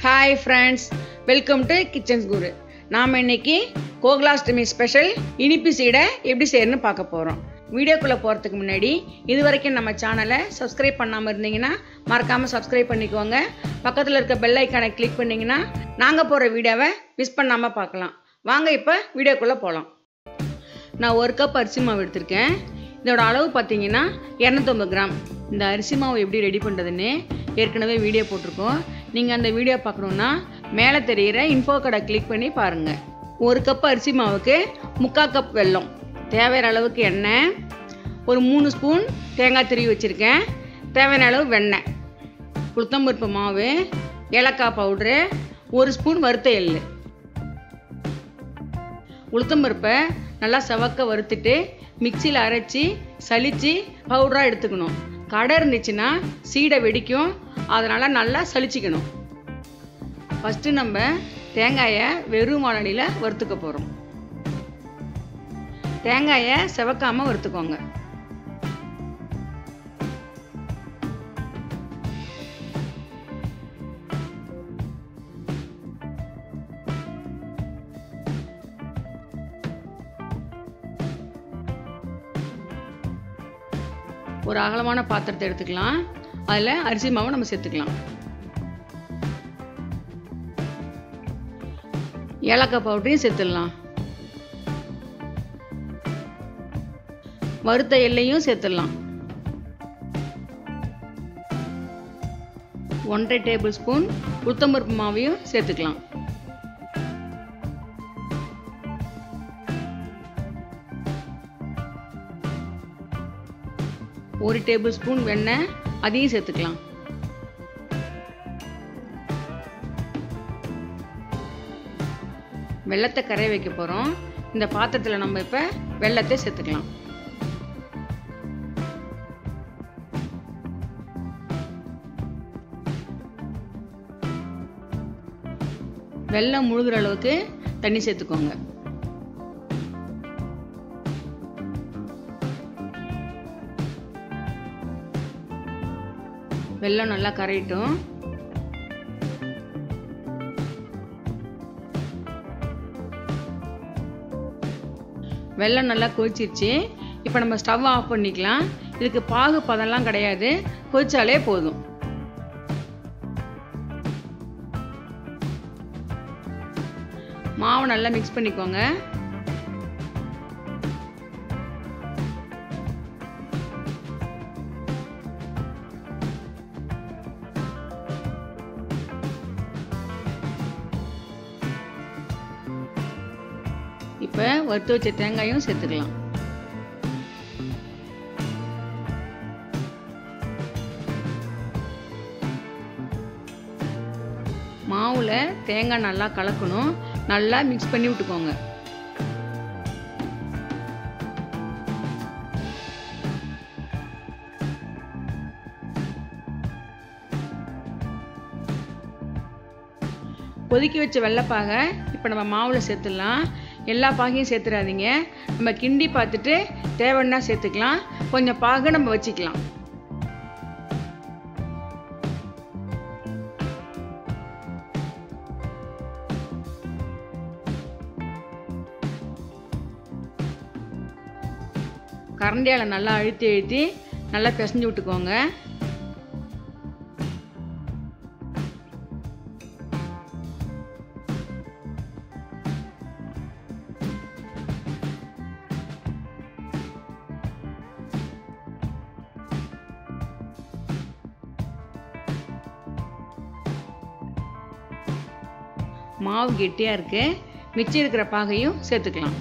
hi friends welcome to kitchens Guru நாம் இன்னைக்கு Gokulashtami special இனிப்பு சீடை எப்படி செய்யணும்னு பார்க்க போகிறோம் வீடியோக்குள்ளே போகிறதுக்கு முன்னாடி இது வரைக்கும் நம்ம சேனலை சப்ஸ்கிரைப் பண்ணாமல் இருந்தீங்கன்னா மறக்காமல் சப்ஸ்கிரைப் பண்ணிக்கோங்க பக்கத்தில் இருக்க பெல் ஐக்கானை கிளிக் பண்ணிங்கன்னா நாங்கள் போகிற வீடியோவை மிஸ் பண்ணாமல் பார்க்கலாம் வாங்க இப்போ வீடியோக்குள்ளே போகலாம் நான் ஒரு கப் அரிசி மாவு எடுத்திருக்கேன் இதோட அளவு பார்த்தீங்கன்னா இரநூத்தொம்பது கிராம் இந்த அரிசி மாவு எப்படி ரெடி பண்ணுறதுன்னு ஏற்கனவே வீடியோ போட்டிருக்கோம் நீங்கள் அந்த வீடியோ பார்க்கணுன்னா மேலே தெரிகிற இன்ஃபோ கடை கிளிக் பண்ணி பாருங்கள் ஒரு கப் அரிசி மாவுக்கு முக்கால் கப் வெல்லம் தேவையான அளவுக்கு எண்ணெய் ஒரு மூணு ஸ்பூன் தேங்காய் திருவி வச்சுருக்கேன் தேவையான அளவு வெண்ணெய் உளுத்தம்பருப்பு மாவு ஏலக்காய் பவுட்ரு ஒரு ஸ்பூன் வறுத்த எள்ளு உளுத்தம்பருப்பை நல்லா செவக்க வறுத்துட்டு மிக்சியில் அரைச்சி சலிச்சு பவுடராக எடுத்துக்கணும் கடை இருந்துச்சுன்னா சீடை வெடிக்கும் அதனால் நல்லா சலிச்சிக்கணும் ஃபஸ்ட்டு நம்ம தேங்காயை வெறும் வானலியில் வறுத்துக்க போகிறோம் தேங்காயை செவக்காமல் வறுத்துக்கோங்க ஒரு அகலமான பாத்திரத்தை எடுத்துக்கலாம் அதில் அரிசி மாவை நம்ம சேர்த்துக்கலாம் ஏலக்காய் பவுடரையும் சேர்த்துடலாம் வறுத்த எல்லையும் சேர்த்துடலாம் ஒன்றரை டேபிள் ஸ்பூன் உளுத்தம்பருப்பு மாவையும் சேர்த்துக்கலாம் ஒரு டேபிள் ஸ்பூன் வெண்ணெய் அதையும் சேர்த்துக்கலாம் வெள்ளத்தை கரைய வைக்க போகிறோம் இந்த பாத்திரத்தில் நம்ம இப்போ வெள்ளத்தை சேர்த்துக்கலாம் வெள்ளம் முழுகிற அளவுக்கு தண்ணி சேர்த்துக்கோங்க வெள்ளம் நல்லா கரையட்டும் வெள்ளம் நல்லா கொதிச்சிருச்சு இப்போ நம்ம ஸ்டவ் ஆஃப் பண்ணிக்கலாம் இதுக்கு பாகு பதம்லாம் கிடையாது கொதிச்சாலே போதும் மாவு நல்லா மிக்ஸ் பண்ணிக்கோங்க இப்போ வறுத்து வச்ச தேங்காயும் சேர்த்துக்கலாம் மாவில் தேங்காய் நல்லா கலக்கணும் நல்லா மிக்ஸ் பண்ணி விட்டுக்கோங்க கொதிக்க வச்ச வெள்ளைப்பாகை இப்போ நம்ம மாவில் சேர்த்துடலாம் எல்லா பாகையும் சேர்த்துடாதீங்க நம்ம கிண்டி பார்த்துட்டு தேவைன்னா சேர்த்துக்கலாம் கொஞ்சம் பாகை நம்ம வச்சுக்கலாம் கரண்டியால் நல்லா அழுத்தி அழுத்தி நல்லா பிசைஞ்சு விட்டுக்கோங்க மாவு கெட்டியாக இருக்குது மிச்சம் இருக்கிற பாகையும் சேர்த்துக்கலாம்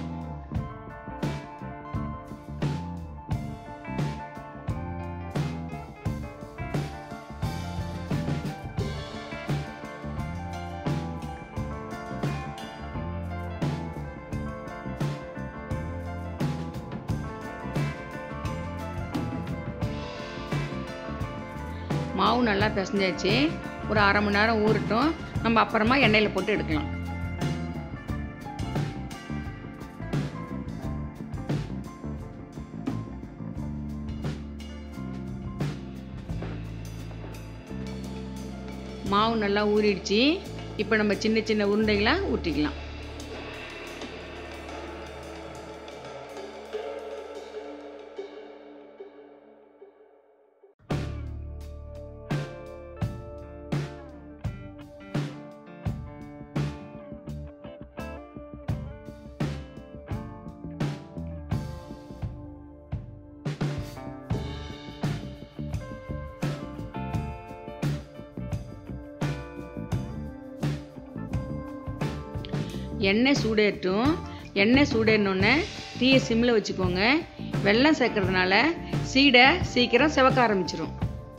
மாவு நல்லா பிசைஞ்சாச்சு ஒரு அரை மணி நேரம் ஊறட்டும் நம்ம அப்புறமா எண்ணெயில் போட்டு எடுக்கலாம் மாவு நல்லா ஊறிடுச்சு இப்போ நம்ம சின்ன சின்ன உருண்டைகளாக ஊற்றிக்கலாம் எண்ணெய் சூடேறட்டும் எண்ணெய் சூடேறினோடனே தீயை சிம்மில் வச்சுக்கோங்க வெல்லம் சேர்க்கறதுனால சீடை சீக்கிரம் செவக்க ஆரம்பிச்சிரும்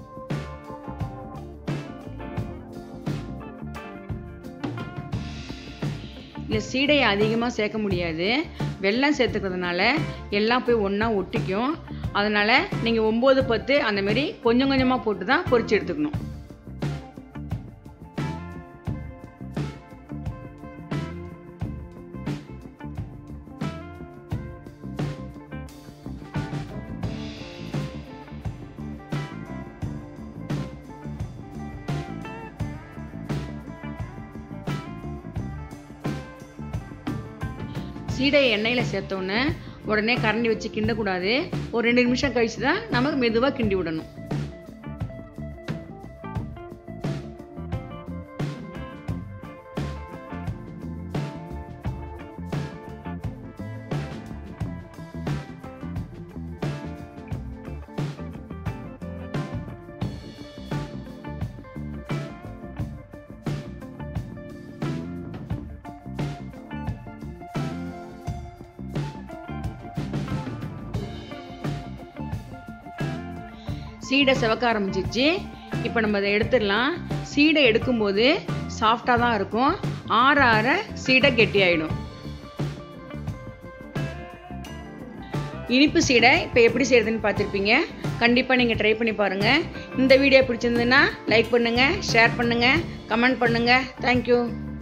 இல்லை சீடையை அதிகமாக சேர்க்க முடியாது வெல்லம் சேர்த்துக்கிறதுனால எல்லாம் போய் ஒன்றா ஒட்டிக்கும் அதனால் நீங்கள் ஒம்பது பத்து அந்தமாரி கொஞ்சம் கொஞ்சமாக போட்டு தான் பொரிச்சு எடுத்துக்கணும் சீடையை எண்ணெயில் சேர்த்தோன்னே உடனே கரண்டி வச்சு கிண்டக்கூடாது ஒரு ரெண்டு நிமிஷம் கழிச்சு தான் நமக்கு மெதுவாக கிண்டி விடணும் சீடை செவக்க ஆரம்பிச்சிச்சு இப்போ நம்ம அதை எடுத்துடலாம் சீடை எடுக்கும்போது சாஃப்டாக தான் இருக்கும் ஆற ஆற சீடை கெட்டியாயிடும் இனிப்பு சீடை இப்போ எப்படி செய்யறதுன்னு பார்த்துருப்பீங்க கண்டிப்பாக நீங்கள் ட்ரை பண்ணி பாருங்கள் இந்த வீடியோ பிடிச்சிருந்துன்னா லைக் பண்ணுங்கள் ஷேர் பண்ணுங்கள் கமெண்ட் பண்ணுங்கள் தேங்க்யூ